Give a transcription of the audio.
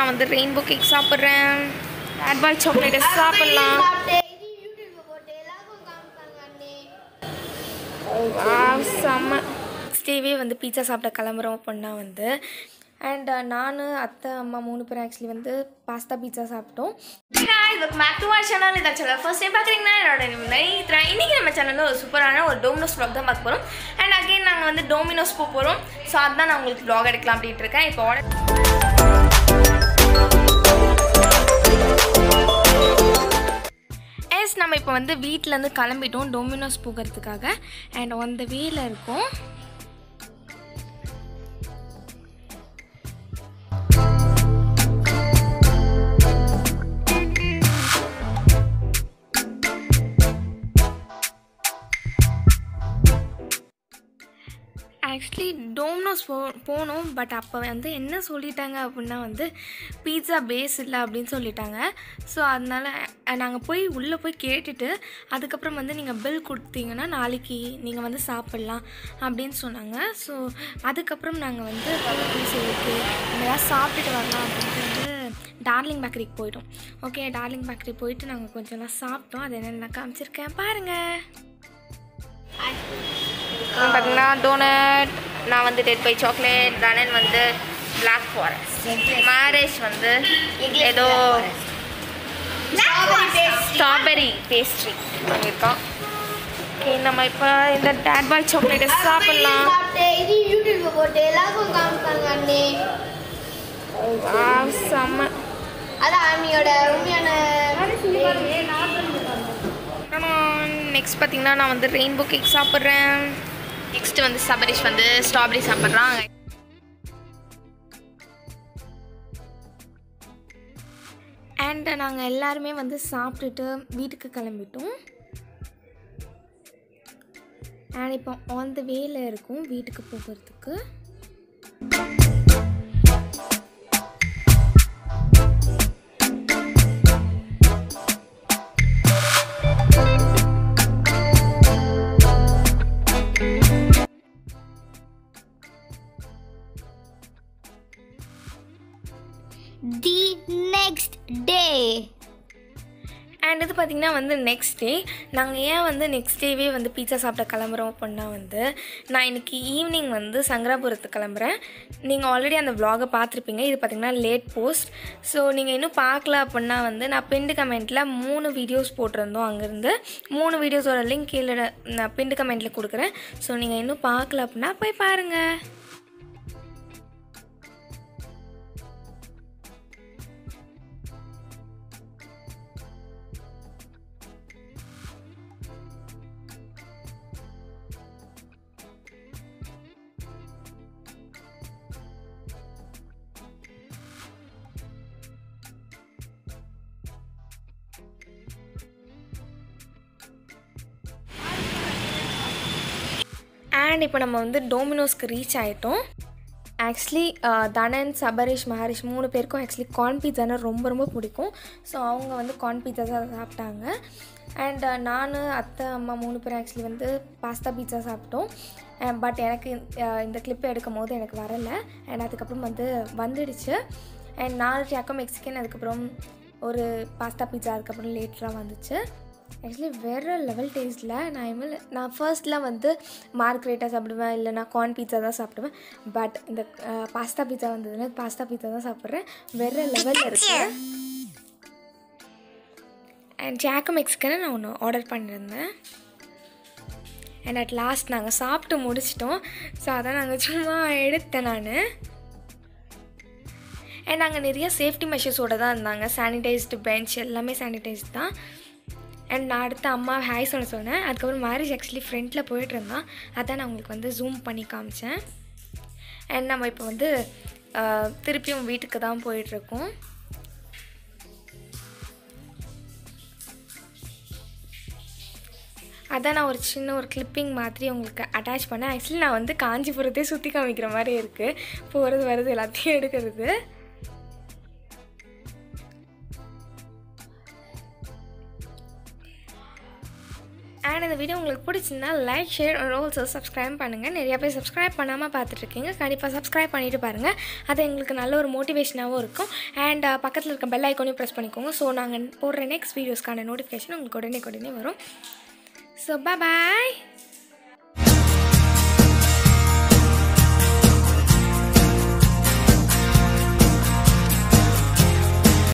நான் வந்து rainbow cake சாப்பிட்றேன் பேட் பாய் சாக்லேட்டை சாப்பிட்லாம் செம்ம நெக்ஸ்ட் டேவே வந்து பீட்சா சாப்பிட கிளம்புறோம் அப்படின்னா வந்து அண்ட் நான் அத்தை அம்மா மூணு பேரும் ஆக்சுவலி வந்து பாஸ்தா பீட்சா சாப்பிட்டோம் welcome back to our channel இதான் சேனல் ஃபர்ஸ்ட் டைம் பார்க்குறீங்கன்னா என்னோட நைத்ரா இன்றைக்கி நம்ம சேனலில் ஒரு சூப்பரான ஒரு டோமினோஸ் vlog தான் பார்க்க போகிறோம் அண்ட் அகைன் நாங்கள் வந்து டோமினோஸ் போக போகிறோம் ஸோ அதுதான் நான் உங்களுக்கு vlog எடுக்கலாம் அப்படின்ட்டு இருக்கேன் இப்போ order எஸ் நம்ம இப்போ வந்து வீட்டிலேருந்து கிளம்பிட்டோம் டொமினோஸ் போகிறதுக்காக அண்ட் ஆன் த வேல இருக்கோம் ஆக்சுவலி டோமினோஸ் போ போனோம் பட் அப்போ வந்து என்ன சொல்லிட்டாங்க அப்படின்னா வந்து பீட்சா பேஸ் இல்லை அப்படின்னு சொல்லிட்டாங்க ஸோ அதனால் நாங்கள் போய் உள்ளே போய் கேட்டுட்டு அதுக்கப்புறம் வந்து நீங்கள் பில் கொடுத்தீங்கன்னா நாளைக்கு நீங்கள் வந்து சாப்பிட்லாம் அப்படின்னு சொன்னாங்க ஸோ அதுக்கப்புறம் நாங்கள் வந்து சரி ஓகே இதெல்லாம் சாப்பிட்டுட்டு வரலாம் அப்படின்ட்டு வந்து டார்லிங் பேக்கரிக்கு போயிட்டோம் ஓகே டார்லிங் பேக்கரி போயிட்டு நாங்கள் கொஞ்சம்லாம் சாப்பிட்டோம் அது என்னென்ன நான் காமிச்சிருக்கேன் பாருங்கள் பார்த்தீங்கன்னா டோனட் நான் வந்து டெட் பை சாக்லேட் தனன் வந்து பிளாக் ஃபாரஸ்ட் மேரேஜ் வந்து ஏதோ ஸ்ட்ராபெரி பேஸ்ட்ரி வாங்கியிருக்கோம் ஓகே நம்ம இப்போ இந்த டேட் பாய் சாக்லேட்டை சாப்பிட்லாம் இது யூடியூப்ல போட்டு எல்லாருக்கும் காமிப்பாங்க அண்ணே Wow, செம்ம அதான் அண்ணியோட உண்மையான நெக்ஸ்ட் பார்த்தீங்கன்னா நான் வந்து ரெயின்போ கேக் சாப்பிட்றேன் நெக்ஸ்ட் வந்து சபரிஷ் வந்து ஸ்ட்ராபெரி சாப்பிட்றான் அண்ட் நாங்கள் எல்லாருமே வந்து சாப்பிட்டுட்டு வீட்டுக்கு கிளம்பிட்டோம் அண்ட் இப்போ ஆன் த வேல இருக்கும் வீட்டுக்கு போகிறதுக்கு தி நெக்ஸ்ட் டே அண்ட் இது பார்த்திங்கன்னா வந்து நெக்ஸ்ட் டே நாங்கள் ஏன் வந்து நெக்ஸ்ட் டேவே வந்து பீட்சா சாப்பிட கிளம்புறோம் அப்படின்னா வந்து நான் இன்னைக்கு ஈவினிங் வந்து சங்கராபுரத்துக்கு கிளம்புறேன் நீங்கள் ஆல்ரெடி அந்த vlog-அ பார்த்துருப்பீங்க இது பார்த்திங்கன்னா லேட் போஸ்ட் ஸோ நீங்கள் இன்னும் பார்க்கல அப்படின்னா வந்து நான் பிண்டு கமெண்ட்டில் மூணு வீடியோஸ் போட்டிருந்தோம் அங்கேருந்து மூணு வீடியோஸோட லிங்க் கீழே நான் பிண்டு கமெண்ட்டில் கொடுக்குறேன் ஸோ நீங்கள் இன்னும் பார்க்கல அப்படின்னா போய் பாருங்கள் அண்ட் இப்போ நம்ம வந்து டோமினோஸ்க்கு ரீச் ஆகிட்டோம் ஆக்சுவலி தனன் சபரீஷ் மஹரிஷ் மூணு பேருக்கும் ஆக்சுவலி கார்ன் பீட்சானா ரொம்ப ரொம்ப பிடிக்கும் ஸோ அவங்க வந்து கார்ன் பீட்சா தான் சாப்பிட்டாங்க அண்ட் நான் அத்தை அம்மா மூணு பேரும் ஆக்சுவலி வந்து பாஸ்தா பீட்சா சாப்பிட்டோம் பட் எனக்கு அஹ், இந்த கிளிப் எடுக்கும் போது எனக்கு வரலை அண்ட் அதுக்கப்புறம் வந்து வந்துடுச்சு அண்ட் நாலு டேக்கோ மெக்சிகன் அதுக்கப்புறம் ஒரு பாஸ்தா பீட்சா அதுக்கப்புறம் லேட்டராக வந்துச்சு ஆக்சுவலி வேறு லெவல் டேஸ்ட்டில் நான் இனிமேல் நான் ஃபர்ஸ்ட்லாம் வந்து மார்க்ரேட்டாக சாப்பிடுவேன் இல்லை நான் கார்ன் பீட்சா தான் சாப்பிடுவேன் பட் இந்த பாஸ்தா பீட்சா வந்ததுன்னா பாஸ்தா பீட்சா தான் சாப்பிட்றேன் வேறு லெவலில் இருக்கு அண்ட் ஜாக்கு மெக்ஸ்கனை நான் ஒன்று ஆர்டர் பண்ணியிருந்தேன் அண்ட் அட் லாஸ்ட் நாங்கள் சாப்பிட்டு முடிச்சிட்டோம் ஸோ அதான் நாங்கள் சும்மா எடுத்தேன் நான் அண்ட் நாங்கள் நிறைய சேஃப்டி மெஷர்ஸோடு தான் இருந்தாங்க சானிடைஸ்டு பெஞ்ச் எல்லாமே சானிடைஸ்ட் தான் அண்ட் நான் அடுத்து அம்மா ஹாய் சொல்ல சொன்னேன் அதுக்கப்புறம் மேரேஜ் ஆக்சுவலி ஃப்ரண்ட்டில் போயிட்டு இருந்தான் அதான் நான் உங்களுக்கு வந்து ஜூம் பண்ணி காமிச்சேன் அண்ட் நம்ம இப்போ வந்து ஆஹ், திருப்பியும் வீட்டுக்கு தான் போயிட்டுருக்கோம் அதான் நான் ஒரு சின்ன ஒரு கிளிப்பிங் மாதிரி உங்களுக்கு அட்டாச் பண்ணேன் ஆக்சுவலி நான் வந்து காஞ்சிபுரத்தையே சுற்றி காமிக்கிற மாதிரி இருக்குது போகிறது வருது எல்லாத்தையும் எடுக்கிறது அண்ட் இந்த வீடியோ உங்களுக்கு பிடிச்சிருந்தா like share and also subscribe பண்ணுங்கள் நிறைய பேர் சப்ஸ்கிரைப் பண்ணாமல் பார்த்துட்ருக்கீங்க கண்டிப்பாக சப்ஸ்கிரைப் பண்ணிட்டு பாருங்கள் அது எங்களுக்கு நல்ல ஒரு மோட்டிவேஷனாகவும் இருக்கும் அண்ட் பக்கத்தில் இருக்க பெல் ஐக்கானையும் ப்ரெஸ் பண்ணிக்கோங்க ஸோ நாங்கள் போடுற நெக்ஸ்ட் வீடியோஸ்க்கான நோட்டிஃபிகேஷன் உங்களுக்கு உடனே உடனே வரும் ஸோ பாய்